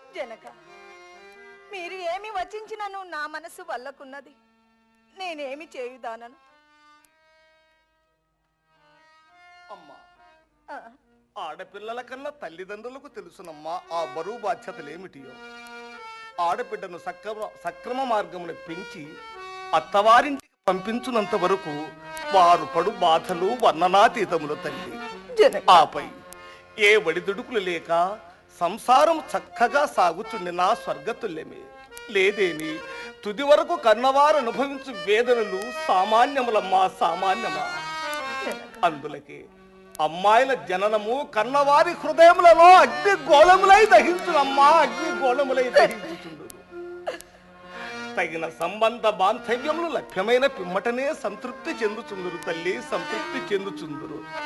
జనక మీరు ఏమి వచించినను నా మనసు వల్లకున్నది నేనేమి చేయుదానను అమ్మా ఆ, ఆడపిల్లల కన్నా తల్లిదండ్రులకు తెలుసునమ్మా ఆ బరువు బాధ్యతలేమిటియో ఆడబిడ్డను సక్రమ సక్రమ మార్గమును పెంచి అత్తవారింటికి పంపించునంత వరకు వారు పడు బాధలు వర్ణనాతీతములు తల్లి జనక ఆపై ఏ వడిదుడుకులు లేక సంసారం చక్కగా సాగుచుండి నా స్వర్గతుల్యమే లేదేని తుది వరకు కన్నవారు అనుభవించు వేదనలు సామాన్యములమ్మా సామాన్యమా జనక అందులకే అమ్మాయిల జననము కన్నవారి హృదయములలో అగ్ని గోళములై దహించునమ్మా అగ్ని గోళములై దహించుచుండు తగిన సంబంధ బాంధవ్యములు లభ్యమైన పిమ్మటనే సంతృప్తి చెందుచుందురు తల్లి సంతృప్తి చెందుచుందురు